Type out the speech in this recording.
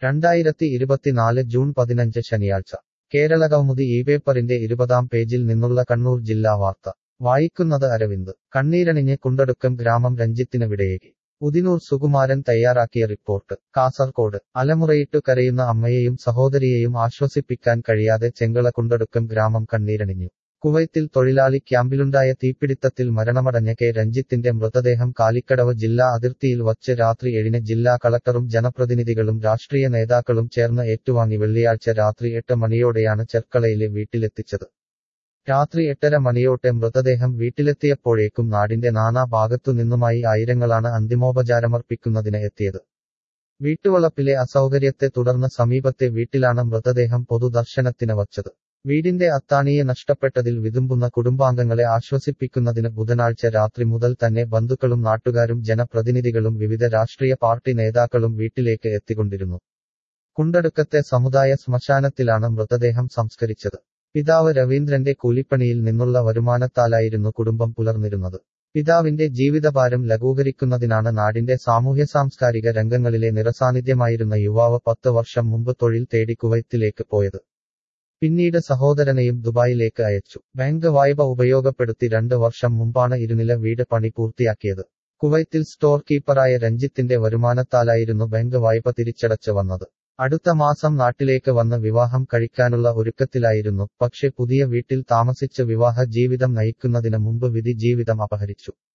രണ്ടായിരത്തി ഇരുപത്തിനാല് ജൂൺ പതിനഞ്ച് ശനിയാഴ്ച കേരളകൗമുദി ഈ പേപ്പറിന്റെ ഇരുപതാം പേജിൽ നിന്നുള്ള കണ്ണൂർ ജില്ലാ വാർത്ത വായിക്കുന്നത് അരവിന്ദ് കണ്ണീരണിഞ്ഞ് കുണ്ടടുക്കം ഗ്രാമം രഞ്ജിത്തിന് വിടയേകി ഉദിനൂർ സുകുമാരൻ തയ്യാറാക്കിയ റിപ്പോർട്ട് കാസർകോട് അലമുറയിട്ടു കരയുന്ന അമ്മയെയും സഹോദരിയെയും ആശ്വസിപ്പിക്കാൻ കഴിയാതെ ചെങ്കള കുണ്ടടുക്കം ഗ്രാമം കണ്ണീരണിഞ്ഞു കുവൈത്തിൽ തൊഴിലാളി ക്യാമ്പിലുണ്ടായ തീപിടിത്തത്തിൽ മരണമടഞ്ഞ കെ രഞ്ജിത്തിന്റെ മൃതദേഹം കാലിക്കടവ് ജില്ലാ അതിർത്തിയിൽ വച്ച് രാത്രി ഏഴിന് ജില്ലാ കളക്ടറും ജനപ്രതിനിധികളും രാഷ്ട്രീയ നേതാക്കളും ചേർന്ന് ഏറ്റുവാങ്ങി വെള്ളിയാഴ്ച രാത്രി എട്ട് മണിയോടെയാണ് ചെർക്കളയിലെ വീട്ടിലെത്തിച്ചത് രാത്രി എട്ടര മണിയോടെ മൃതദേഹം വീട്ടിലെത്തിയപ്പോഴേക്കും നാടിന്റെ നാനാ ഭാഗത്തു നിന്നുമായി ആയിരങ്ങളാണ് അന്തിമോപചാരമർപ്പിക്കുന്നതിന് എത്തിയത് വീട്ടുവളപ്പിലെ അസൗകര്യത്തെ തുടർന്ന് സമീപത്തെ വീട്ടിലാണ് മൃതദേഹം പൊതുദർശനത്തിന് വച്ചത് വീടിന്റെ അത്താണിയെ നഷ്ടപ്പെട്ടതിൽ വിതുമ്പുന്ന കുടുംബാംഗങ്ങളെ ആശ്വസിപ്പിക്കുന്നതിന് ബുധനാഴ്ച രാത്രി മുതൽ തന്നെ ബന്ധുക്കളും നാട്ടുകാരും ജനപ്രതിനിധികളും വിവിധ രാഷ്ട്രീയ പാർട്ടി നേതാക്കളും വീട്ടിലേക്ക് എത്തിക്കൊണ്ടിരുന്നു കുണ്ടടുക്കത്തെ സമുദായ ശ്മശാനത്തിലാണ് മൃതദേഹം സംസ്കരിച്ചത് പിതാവ് രവീന്ദ്രന്റെ കൂലിപ്പണിയിൽ നിന്നുള്ള വരുമാനത്താലായിരുന്നു കുടുംബം പുലർന്നിരുന്നത് പിതാവിന്റെ ജീവിതഭാരം ലഘൂകരിക്കുന്നതിനാണ് നാടിന്റെ സാമൂഹ്യ സാംസ്കാരിക രംഗങ്ങളിലെ നിറസാന്നിധ്യമായിരുന്ന യുവാവ് പത്ത് വർഷം മുമ്പ് തൊഴിൽ തേടി കുവൈത്തിലേക്ക് പോയത് പിന്നീട് സഹോദരനെയും ദുബായിലേക്ക് അയച്ചു ബാങ്ക് വായ്പ ഉപയോഗപ്പെടുത്തി രണ്ട് വർഷം മുമ്പാണ് ഇരുനില വീട് പണി പൂർത്തിയാക്കിയത് കുവൈത്തിൽ സ്റ്റോർ കീപ്പറായ രഞ്ജിത്തിന്റെ വരുമാനത്താലായിരുന്നു ബാങ്ക് വായ്പ തിരിച്ചടച്ച് വന്നത് അടുത്ത മാസം നാട്ടിലേക്ക് വന്ന് വിവാഹം കഴിക്കാനുള്ള ഒരുക്കത്തിലായിരുന്നു പക്ഷെ പുതിയ വീട്ടിൽ താമസിച്ച് വിവാഹ ജീവിതം നയിക്കുന്നതിന് മുമ്പ് വിധി ജീവിതം അപഹരിച്ചു